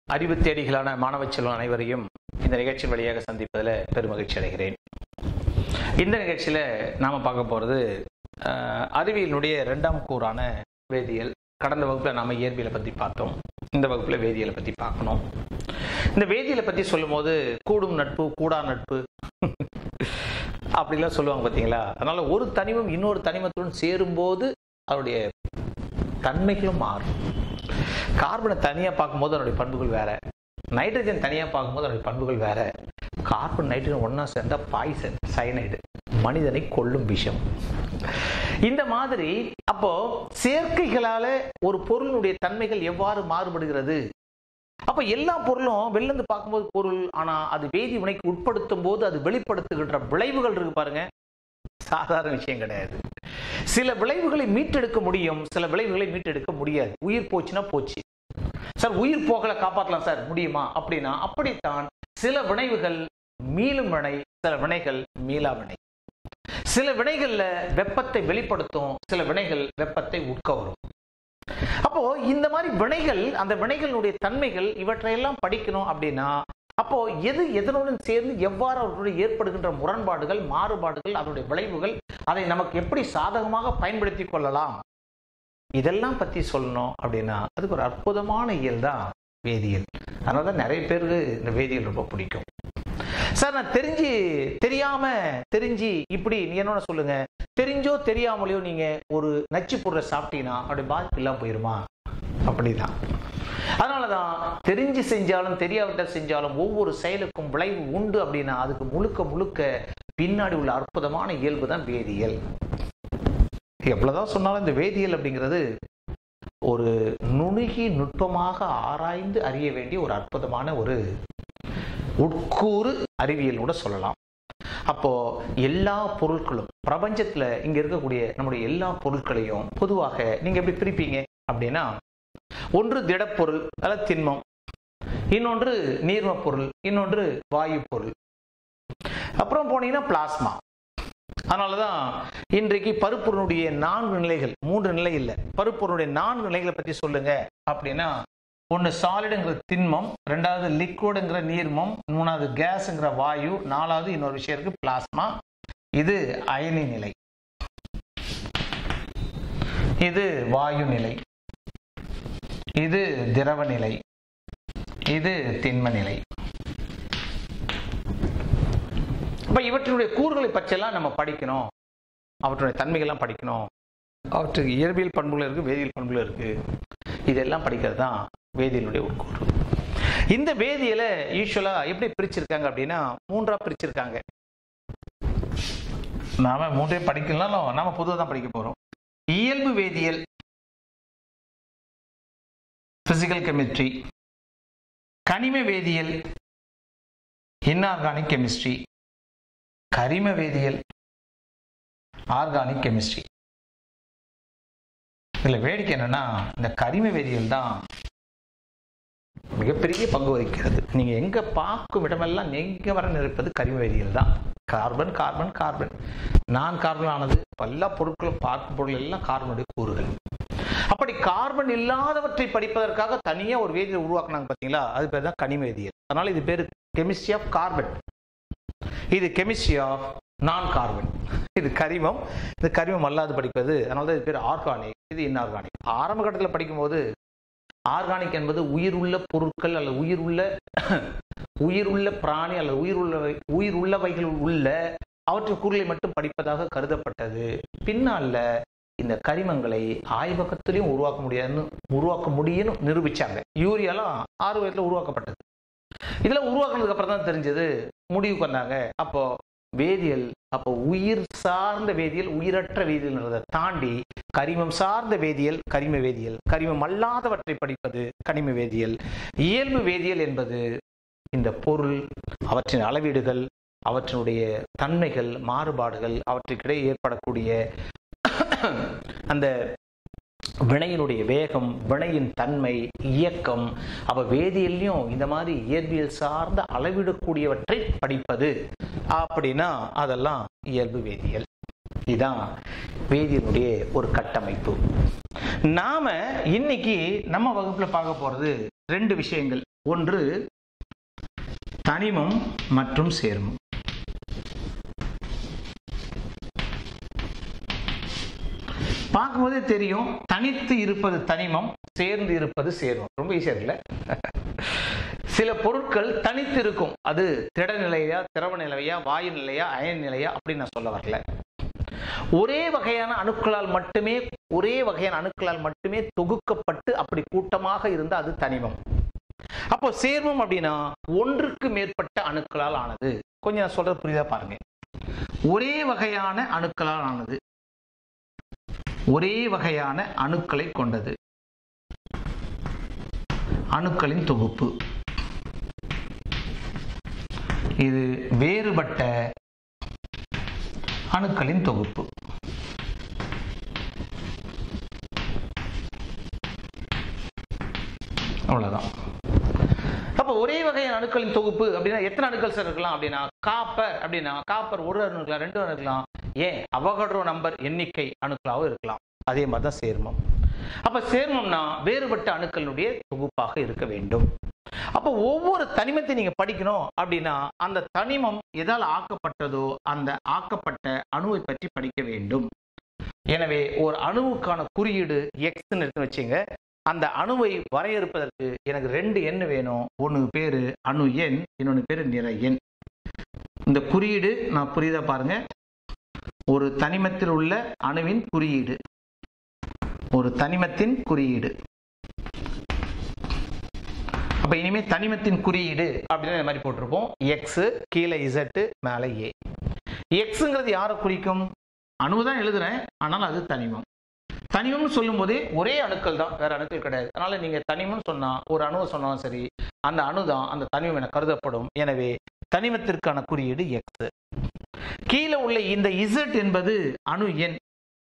அறிவு தேடிகளான மாணவ செல்வம் அனைவரையும் இந்த நிகழ்ச்சி வழியாக சந்திப்பதில் பெருமகிழ்ச்சி அடைகிறேன் இந்த நிகழ்ச்சியில் நாம் பார்க்க போகிறது அறிவியலினுடைய ரெண்டாம் கூறான வேதியியல் கடந்த வகுப்பில் நாம் இயற்பியலை பற்றி பார்த்தோம் இந்த வகுப்பில் வேதியியலை பற்றி பார்க்கணும் இந்த வேதியியலை பற்றி சொல்லும்போது கூடும் நட்பு கூடா நட்பு அப்படிலாம் சொல்லுவாங்க பார்த்தீங்களா அதனால ஒரு தனிமம் இன்னொரு தனிமத்துடன் சேரும்போது அதனுடைய தன்மைகளும் மாறும் கார்பனை தனியாக பார்க்கும்போது அதனுடைய பண்புகள் வேற நைட்ரஜன் தனியாக பார்க்கும்போது அதனுடைய பண்புகள் வேற கார்பன் நைட்ரஜன் ஒன்றா சேர்ந்தா பாய்சன் சைனைடு மனிதனை கொல்லும் விஷம் இந்த மாதிரி அப்போ சேர்க்கைகளால ஒரு பொருளினுடைய தன்மைகள் எவ்வாறு மாறுபடுகிறது அப்ப எல்லா பொருளும் வெளிலிருந்து பார்க்கும்போது பொருள் ஆனா அது வேதி வினைக்கு உட்படுத்தும் போது அது வெளிப்படுத்துகின்ற விளைவுகள் இருக்கு பாருங்க சாதாரண விஷயம் கிடையாது சில விளைவுகளை மீட்டெடுக்க முடியும் சில விளைவுகளை மீட்டெடுக்க முடியாது உயிர் போச்சுன்னா போச்சு சார் உயிர் போகல காப்பாற்றலாம் சார் முடியுமா அப்படின்னா அப்படித்தான் சில வினைவுகள் மீளும் வினை சில வினைகள் மீளா வினை சில வினைகள்ல வெப்பத்தை வெளிப்படுத்தும் சில வினைகள் வெப்பத்தை உட்கவரும் அப்போ இந்த மாதிரி வினைகள் அந்த வினைகளுடைய தன்மைகள் இவற்றையெல்லாம் படிக்கணும் அப்படின்னா அப்போ எது எதனுடன் சேர்ந்து எவ்வாறு அவர்களுடைய ஏற்படுகின்ற முரண்பாடுகள் மாறுபாடுகள் அதனுடைய விளைவுகள் அதை நமக்கு எப்படி சாதகமாக பயன்படுத்தி கொள்ளலாம் இதெல்லாம் பத்தி சொல்லணும் அப்படின்னா அதுக்கு ஒரு அற்புதமான இயல் தான் வேதியியல் அதனால தான் நிறைய பேருக்கு இந்த வேதியியல் ரொம்ப பிடிக்கும் சார் நான் தெரிஞ்சு தெரியாம தெரிஞ்சு இப்படி நீ என்ன சொல்லுங்க தெரிஞ்சோ தெரியாமலையோ நீங்க ஒரு நச்சு பொருளை சாப்பிட்டீங்கன்னா அப்படி பாதிப்பு இல்லாம போயிருமா அப்படிதான் அதனாலதான் தெரிஞ்சு செஞ்சாலும் தெரியாவிட்ட செஞ்சாலும் ஒவ்வொரு செயலுக்கும் விளைவு உண்டு அப்படின்னா அதுக்கு முழுக்க முழுக்க பின்னாடி உள்ள அற்புதமான இயல்பு தான் வேதியியல் எவ்வளவுதான் சொன்னாலும் இந்த வேதியியல் அப்படிங்கிறது ஒரு நுணுகி நுட்பமாக ஆராய்ந்து அறிய வேண்டிய ஒரு அற்புதமான ஒரு உட்கூறு அறிவியல் கூட சொல்லலாம் அப்போ எல்லா பொருட்களும் பிரபஞ்சத்துல இங்க இருக்கக்கூடிய நம்முடைய எல்லா பொருட்களையும் பொதுவாக நீங்க எப்படி பிரிப்பீங்க அப்படின்னா ஒன்று திடப்பொருள் அல்லது திண்மம் இன்னொன்று நீர்ம பொருள் இன்னொன்று வாயு பொருள் அப்புறம் போனீங்கன்னா பிளாஸ்மா அதனாலதான் இன்றைக்கு பருப்பொருளுடைய நான்கு நிலைகள் மூன்று நிலை இல்லை பருப்பொருளுடைய நான்கு நிலைகளை பத்தி சொல்லுங்க அப்படின்னா ஒன்று சாலிடுங்கிற திண்மம் ரெண்டாவது லிக்விடுங்கிற நீர்மம் மூணாவது கேஸுங்கிற வாயு நாலாவது இன்னொரு விஷயம் இருக்கு பிளாஸ்மா இது அயனி நிலை இது வாயு நிலை இது திரவ நிலை இது திண்ம நிலை இப்ப இவற்றினுடைய கூறுகளை பற்றியெல்லாம் நம்ம படிக்கணும் அவற்றுடைய தன்மைகள்லாம் படிக்கணும் அவற்றுக்கு இயற்பியல் பண்புகள் இருக்கு வேதியியல் பண்புகள் இருக்கு இதெல்லாம் படிக்கிறது தான் வேதியியலுடைய உட்கூறு இந்த வேதியியலை யூஸ்வலா எப்படி பிரிச்சிருக்காங்க அப்படின்னா மூன்றா பிரிச்சிருக்காங்க நாம மூன்றே படிக்கலாம் நாம பொதுவாக தான் படிக்க போறோம் இயல்பு வேதியியல் பிசிக்கல் கெமிஸ்ட்ரி கனிம வேதியியல் இன்ஆர்கானிக் கெமிஸ்ட்ரி கரிம வேதியியல் ஆர்கானிக் கெமிஸ்ட்ரி இதுல வேடிக்கை என்னன்னா இந்த கரிம வேதியியல் தான் மிகப்பெரிய பங்கு வகிக்கிறது நீங்க எங்க பார்க்கும் இடமெல்லாம் நீங்க வர நிற்பது கரிம வேதியியல் தான் கார்பன் கார்பன் கார்பன் நான் கார்பன் ஆனது எல்லா பொருட்களும் பார்க்கும் பொருள் எல்லாம் கார்பனுடைய கூறுகள் அப்படி கார்பன் இல்லாதவற்றை படிப்பதற்காக தனியா ஒரு வேதியியல் உருவாக்குனாங்க பாத்தீங்களா அது பேர் தான் கனிம வேதியியல் அதனால இது பேர் கெமிஸ்ட்ரி ஆஃப் கார்பன் இது கெமிஸ்ட்ரி ஆஃப் நான் கார்பன் இது கரிமம் இது கரிமம் அல்லாது படிப்பது அதனால தான் இது பேர் ஆர்கானிக் இது இன்ஆர்கானிக் ஆரம்ப கட்டத்தில் படிக்கும்போது ஆர்கானிக் என்பது உயிர் உள்ள பொருட்கள் அல்லது உயிர் உள்ள உயிர் உள்ள பிராணி அல்லது உயிர் உள்ளவை உயிர் உள்ளவைகள் உள்ள அவற்றின் கூறுகளை மட்டும் படிப்பதாக கருதப்பட்டது பின்னால இந்த கரிமங்களை ஆய்வகத்திலையும் உருவாக்க முடியாதுன்னு உருவாக்க முடியும்னு நிரூபிச்சாங்க யூரியாலாம் ஆறு வயதுல உருவாக்கப்பட்டது இதெல்லாம் உருவாக்குனதுக்கு அப்புறம் தான் தெரிஞ்சது முடிவுக்கு வந்தாங்க அப்போ வேதியியல் அப்போ உயிர் சார்ந்த வேதியியல் உயிரற்ற வேதியியல்ன்றதை தாண்டி கரிமம் சார்ந்த வேதியியல் கரிம வேதியியல் கரிமம் அல்லாதவற்றை படிப்பது கனிம வேதியியல் இயல்பு வேதியியல் என்பது இந்த பொருள் அவற்றின் அளவீடுகள் அவற்றினுடைய தன்மைகள் மாறுபாடுகள் அவற்றுக்கிடையே ஏற்படக்கூடிய அந்த வினையினுடைய வேகம் வினையின் தன்மை இயக்கம் அவ வேதியிலையும் இந்த மாதிரி இயற்பியல் சார்ந்த அளவிடக்கூடியவற்றை படிப்பது அப்படின்னா அதெல்லாம் இயல்பு வேதியியல் இதுதான் வேதியினுடைய ஒரு கட்டமைப்பு நாம இன்னைக்கு நம்ம வகுப்புல பார்க்க போறது ரெண்டு விஷயங்கள் ஒன்று தனிமம் மற்றும் சேர்மம் பார்க்கும்போதே தெரியும் தனித்து இருப்பது தனிமம் சேர்ந்து இருப்பது சேர்மம் ரொம்ப ஈஸியா இருக்குல்ல சில பொருட்கள் தனித்து இருக்கும் அது திட நிலையா திரவ நிலையா வாயு நிலையா அயன் நிலையா அப்படின்னு நான் சொல்ல வரல ஒரே வகையான அணுக்களால் மட்டுமே ஒரே வகையான அணுக்களால் மட்டுமே தொகுக்கப்பட்டு அப்படி கூட்டமாக இருந்தால் அது தனிமம் அப்போ சேர்மம் அப்படின்னா ஒன்றுக்கு மேற்பட்ட அணுக்களால் ஆனது கொஞ்சம் நான் சொல்றது புரியுதா பாருங்க ஒரே வகையான அணுக்களால் ஆனது ஒரே வகையான அணுக்களை கொண்டது அணுக்களின் தொகுப்பு இது வேறுபட்ட அணுக்களின் தொகுப்பு அவ்வளவுதான் அப்ப ஒரே வகையான அணுக்களின் தொகுப்பு அப்படின்னா எத்தனை அணுக்கள் சார் இருக்கலாம் அப்படின்னா காப்பர் அப்படின்னா காப்பர் ஒரு அணு இருக்கலாம் ரெண்டு அணு இருக்கலாம் ஏன் அவகட்ரோ நம்பர் எண்ணிக்கை அணுக்களாகவும் இருக்கலாம் அதே மாதிரி தான் சேர்மம் அப்ப சேர்மம்னா வேறுபட்ட அணுக்களுடைய தொகுப்பாக இருக்க வேண்டும் அப்போ ஒவ்வொரு தனிமத்தை நீங்க படிக்கணும் அப்படின்னா அந்த தனிமம் எதால் ஆக்கப்பட்டதோ அந்த ஆக்கப்பட்ட அணுவை பற்றி படிக்க வேண்டும் எனவே ஒரு அணுவுக்கான குறியீடு எக்ஸ்ன்னு எடுத்து வச்சுங்க அந்த அணுவை வரையறுப்பதற்கு எனக்கு ரெண்டு எண் வேணும் ஒன்று பேரு அணு எண் இன்னொன்று பேரு நிறை எண் இந்த குறியீடு நான் புரியுதா பாருங்க ஒரு தனிமத்தில் உள்ள அணுவின் குறியீடு ஒரு தனிமத்தின் குறியீடு அப்ப இனிமே தனிமத்தின் குறியீடு அப்படின்னு இந்த மாதிரி போட்டிருப்போம் எக்ஸ் கீழே இசட்டு மேலே ஏ எக்ஸுங்கிறது யாரை குறிக்கும் அணு தான் எழுதுறேன் ஆனால் அது தனிமம் தனிமம்னு சொல்லும் போதே ஒரே அணுக்கள் தான் வேற அணுக்கள் கிடையாது அதனால நீங்க தனிமம் சொன்னா ஒரு அணுவை சொன்னாலும் சரி அந்த அணு தான் அந்த தனிமம் என கருதப்படும் எனவே தனிமத்திற்கான குறியீடு எக்ஸ் கீழே உள்ள இந்த இசட் என்பது அணு எண்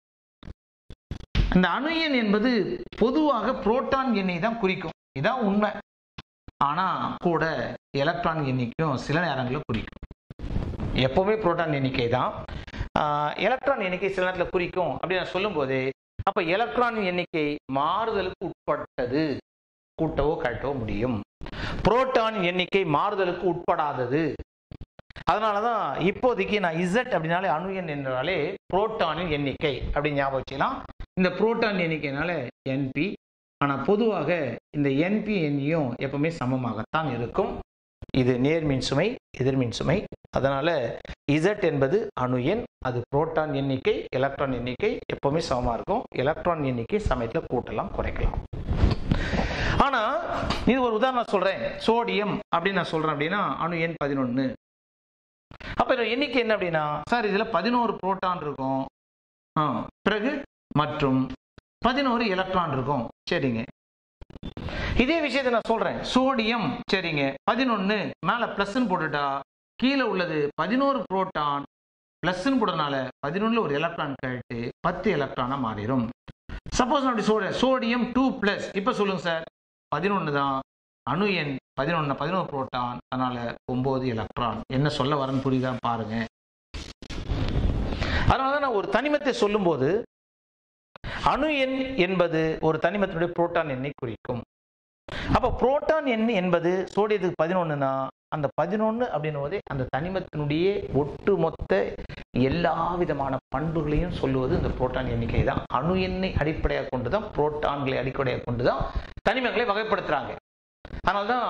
இந்த அணு எண் என்பது பொதுவாக புரோட்டான் எண்ணை தான் குறிக்கும் இதான் உண்மை ஆனா கூட எலக்ட்ரான் எண்ணிக்கையும் சில நேரங்களில் குறிக்கும் எப்பவுமே புரோட்டான் எண்ணிக்கை தான் எலக்ட்ரான் எண்ணிக்கை சில நேரத்தில் குறிக்கும் அப்படின்னு நான் சொல்லும்போது அப்ப எலக்ட்ரான் எண்ணிக்கை மாறுதலுக்கு உட்பட்டது கூட்டவோ கழட்டவோ முடியும் புரோட்டான் எண்ணிக்கை மாறுதலுக்கு உட்படாதது அதனாலதான் இப்போதைக்கு நான் இசட் அப்படின்னாலே அணு எண் என்றாலே புரோட்டானின் எண்ணிக்கை அப்படின்னு ஞாபகம் வச்சுக்கலாம் இந்த புரோட்டான் எண்ணிக்கைனால என்பி ஆனா பொதுவாக இந்த என்பி எண்ணியும் எப்பவுமே சமமாகத்தான் இருக்கும் இது நேர்மின் சுமை எதிர்மின் சுமை அதனால இசட் என்பது அணு எண் அது புரோட்டான் எண்ணிக்கை எலக்ட்ரான் எண்ணிக்கை எப்பவுமே சமமா இருக்கும் எலக்ட்ரான் எண்ணிக்கை சமயத்தில் கூட்டலாம் குறைக்கலாம் ஆனா இது ஒரு உதாரணம் சொல்றேன் சோடியம் அப்படின்னு நான் சொல்றேன் அப்படின்னா அணு எண் பதினொன்னு அப்ப இதோட எண்ணிக்கை என்ன அப்படின்னா சார் இதுல பதினோரு புரோட்டான் இருக்கும் ஆ, பிறகு மற்றும் பதினோரு எலக்ட்ரான் இருக்கும் சரிங்க இதே விஷயத்தை நான் சொல்றேன் சோடியம் சரிங்க பதினொன்னு மேல பிளஸ்ன்னு போட்டுட்டா கீழே உள்ளது பதினோரு புரோட்டான் பிளஸ்ன்னு போடுறதுனால பதினொன்னுல ஒரு எலக்ட்ரான் கழிட்டு பத்து எலக்ட்ரானா மாறிடும் சப்போஸ் நான் அப்படி சொல்றேன் சோடியம் டூ பிளஸ் இப்ப சொல்லுங்க சார் பதினொன்னு தான் அணு எண் பதினொன்னு பதினோரு புரோட்டான் அதனால ஒன்பது எலக்ட்ரான் என்ன சொல்ல வரேன்னு புரியுதா பாருங்க அதனாலதான் நான் ஒரு தனிமத்தை சொல்லும்போது அணு எண் என்பது ஒரு தனிமத்தினுடைய புரோட்டான் எண்ணை குறிக்கும் அப்ப புரோட்டான் எண் என்பது சோடியத்துக்கு பதினொன்னுனா அந்த பதினொன்னு அப்படின்னும் போதே அந்த தனிமத்தினுடைய ஒட்டுமொத்த எல்லா விதமான பண்புகளையும் சொல்லுவது இந்த புரோட்டான் எண்ணிக்கை தான் அணு எண்ணை அடிப்படையாக கொண்டுதான் புரோட்டான்களை அடிப்படையாக கொண்டுதான் தனிமங்களை வகைப்படுத்துறாங்க அதனால்தான்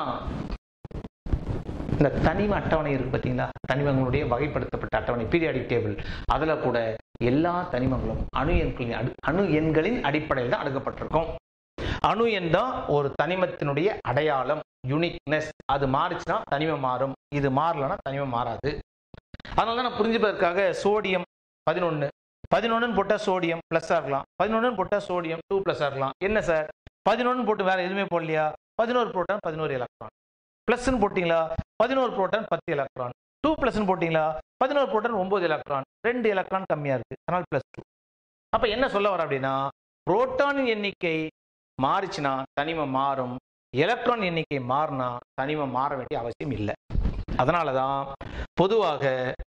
இந்த தனிம அட்டவணை இருக்கு பார்த்தீங்களா தனிமங்களுடைய வகைப்படுத்தப்பட்ட அட்டவணை பீரியாடிக் டேபிள் அதுல கூட எல்லா தனிமங்களும் அணு எண்களின் அடு- அணு எண்களின் அடிப்படையில் தான் அடுக்கப்பட்டிருக்கும் அணு எண் தான் ஒரு தனிமத்தினுடைய அடையாளம் யூனிக்னஸ் அது மாறுச்சுன்னா தனிமம் மாறும் இது மாறலன்னா தனிமம் மாறாது அதனால தான் நான் புரிஞ்சுப்பதற்காக சோடியம் பதினொன்று பதினொன்றுன்னு போட்டால் சோடியம் ப்ளஸ்ஸாக இருக்கலாம் பதினொன்றுன்னு போட்டால் சோடியம் டூ ப்ளஸ்ஸாக இருக்கலாம் என்ன சார் பதினொன்று போட்டு வேற எதுவுமே போடலையா பதினோரு புரோட்டான் பதினோரு எலக்ட்ரான் ப்ளஸ்ன்னு போட்டிங்களா பதினோரு புரோட்டான் பத்து எலக்ட்ரான் டூ ப்ளஸ்ன்னு போட்டிங்களா பதினோரு புரோட்டான் ஒன்பது எலக்ட்ரான் ரெண்டு எலக்ட்ரான் கம்மியாக இருக்கு அதனால் ப்ளஸ் டூ அப்போ என்ன சொல்ல வர அப்படின்னா புரோட்டானின் எண்ணிக்கை மாறிச்சுன்னா தனிமம் மாறும் எலக்ட்ரான் எண்ணிக்கை மாறினா தனிமம் மாற வேண்டிய அவசியம் இல்லை அதனால தான் பொதுவாக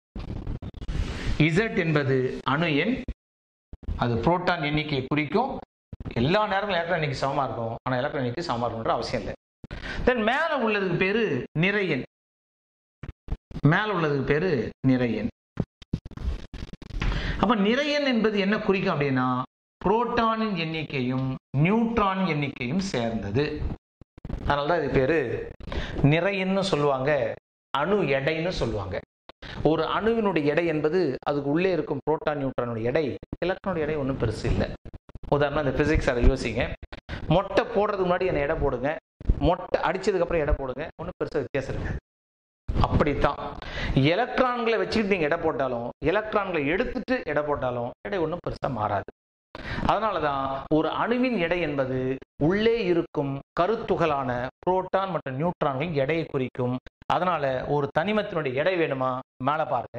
Z என்பது அணு எண் அது புரோட்டான் எண்ணிக்கையை குறிக்கும் எல்லா நேரங்களும் எலக்ட்ரான் எண்ணிக்கை சமமா இருக்கும் ஆனால் எலக்ட்ரான் எண்ணிக்கை சமமா இருக்குன்ற அவசியம் இல்லை தென் மேல உள்ளதுக்கு பேரு நிறையன் மேல உள்ளதுக்கு பேரு நிறையன் அப்ப நிறையன் என்பது என்ன குறிக்கும் அப்படின்னா புரோட்டானின் எண்ணிக்கையும் நியூட்ரான் எண்ணிக்கையும் சேர்ந்தது அதனாலதான் இது பேரு நிறையன்னு சொல்லுவாங்க அணு எடைன்னு சொல்லுவாங்க ஒரு அணுவினுடைய எடை என்பது அதுக்கு உள்ளே இருக்கும் புரோட்டான் நியூட்ரானுடைய எடை எலக்ட்ரானுடைய எடை ஒன்றும் பெருசு இல்லை உதாரணம் இந்த பிசிக்ஸ் அதை யோசிங்க மொட்டை போடுறதுக்கு முன்னாடி என்ன எடை போடுங்க மொட்டை அடிச்சதுக்கு அப்புறம் எடை போடுங்க ஒன்றும் பெருசாக வித்தியாசம் இருக்காது அப்படித்தான் எலக்ட்ரான்களை வச்சுக்கிட்டு நீங்க எடை போட்டாலும் எலக்ட்ரான்களை எடுத்துட்டு எடை போட்டாலும் எடை ஒன்றும் பெருசா மாறாது அதனாலதான் ஒரு அணுவின் எடை என்பது உள்ளே இருக்கும் கருத்துகளான புரோட்டான் மற்றும் நியூட்ரான்களின் எடையை குறிக்கும் அதனால ஒரு தனிமத்தினுடைய எடை வேணுமா மேல பாருங்க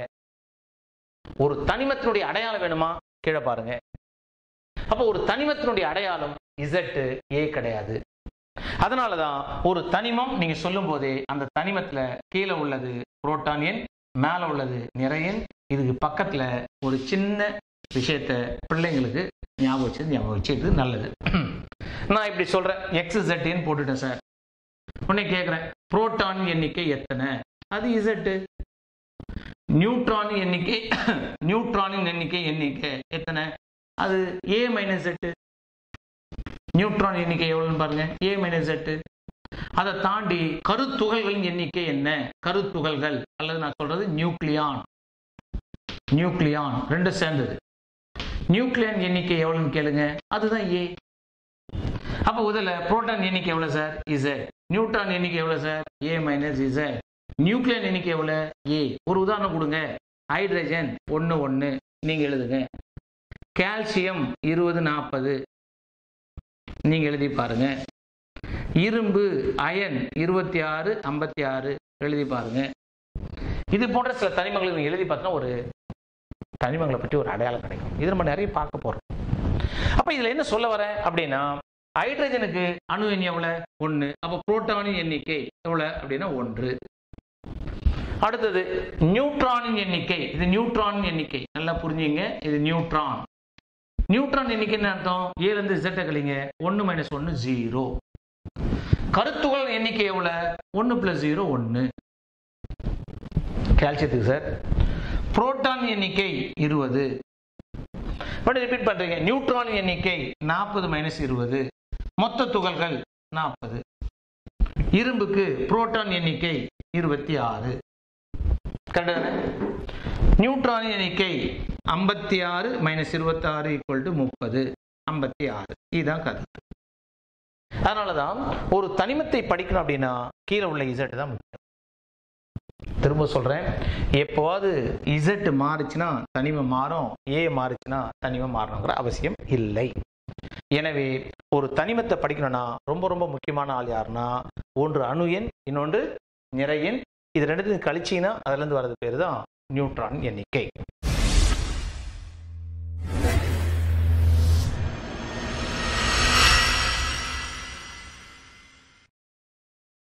ஒரு தனிமத்தினுடைய அடையாளம் வேணுமா கீழே பாருங்க அப்போ ஒரு தனிமத்தினுடைய அடையாளம் இசட் ஏ கிடையாது அதனாலதான் ஒரு தனிமம் நீங்க சொல்லும் போதே அந்த தனிமத்துல கீழே உள்ளது புரோட்டான் எண் மேல உள்ளது நிறையன் இதுக்கு பக்கத்துல ஒரு சின்ன விஷயத்த பிள்ளைங்களுக்கு ஞாபகம் வச்சு ஞாபகம் வச்சுது நல்லது நான் இப்படி சொல்றேன் எக்ஸ் இசட்னு போட்டுட்டேன் சார் உடனே கேட்குறேன் புரோட்டான் எண்ணிக்கை எத்தனை அது இசட்டு நியூட்ரான் எண்ணிக்கை நியூட்ரானின் எண்ணிக்கை எண்ணிக்கை எத்தனை அது ஏ மைனஸ் எட்டு நியூட்ரான் எண்ணிக்கை எவ்வளவுன்னு பாருங்க ஏ மைனஸ் எட்டு அதை தாண்டி கருத்துகள்களின் எண்ணிக்கை என்ன கருத்துகள்கள் அல்லது நான் சொல்றது நியூக்ளியான் நியூக்ளியான் ரெண்டு சேர்ந்தது நியூக்ளியான் எண்ணிக்கை எவ்வளவுன்னு கேளுங்க அதுதான் ஏ அப்ப முதல்ல புரோட்டான் எண்ணிக்கை எவ்வளவு சார் இசட் நியூட்ரான் எண்ணிக்கை எவ்வளவு sir A minus Z nucleon எண்ணிக்கை எவ்வளவு ஏ ஒரு உதாரணம் கொடுங்க ஹைட்ரஜன் ஒன்று ஒன்று நீங்க எழுதுங்க கால்சியம் இருபது நாற்பது நீங்க எழுதி பாருங்க இரும்பு அயன் இருபத்தி ஆறு ஐம்பத்தி ஆறு எழுதி பாருங்க இது போன்ற சில தனிமங்களை நீங்க எழுதி பார்த்தா ஒரு தனிமங்களை பற்றி ஒரு அடையாளம் கிடைக்கும் இது நம்ம நிறைய பார்க்க போறோம் அப்ப இதுல என்ன சொல்ல வரேன் அப்படின்னா ஹைட்ரஜனுக்கு அணு எண் எவ்வளவு ஒன்று அப்ப புரோட்டானின் எண்ணிக்கை எவ்வளவு அப்படின்னா ஒன்று அடுத்தது நியூட்ரானின் எண்ணிக்கை இது நியூட்ரானின் எண்ணிக்கை நல்லா புரிஞ்சுங்க இது நியூட்ரான் நியூட்ரான் எண்ணிக்கை என்ன அர்த்தம் ஏல இருந்து Z கழிங்க ஒன்று மைனஸ் ஒன்று ஜீரோ கருத்துகள் எண்ணிக்கை எவ்வளவு ஒன்று பிளஸ் ஜீரோ ஒன்று கால்சியத்துக்கு சார் புரோட்டான் எண்ணிக்கை இருபது பட் ரிப்பீட் பண்றீங்க நியூட்ரான் எண்ணிக்கை நாற்பது மைனஸ் இருபது மொத்த துகள்கள் நாற்பது இரும்புக்கு புரோட்டான் எண்ணிக்கை இருபத்தி ஆறு கரெக்டான நியூட்ரான் எண்ணிக்கை ஐம்பத்தி ஆறு மைனஸ் இருபத்தி ஆறு ஈக்குவல் டு முப்பது ஐம்பத்தி ஆறு இதுதான் கருத்து அதனாலதான் ஒரு தனிமத்தை படிக்கணும் அப்படின்னா கீழே உள்ள இசட் தான் முக்கியம் திரும்ப சொல்றேன் எப்போவாது இசட் மாறுச்சுன்னா தனிமம் மாறும் ஏ மாறுச்சுன்னா தனிமம் மாறணுங்கிற அவசியம் இல்லை எனவே ஒரு தனிமத்தை படிக்கணும்னா ரொம்ப ரொம்ப முக்கியமான ஆள் யாருன்னா ஒன்று அணு எண் இன்னொன்று நிறை எண் இது ரெண்டுத்தையும் கழிச்சிங்கன்னா அதுல இருந்து வர்றது பேர் தான் நியூட்ரான் எண்ணிக்கை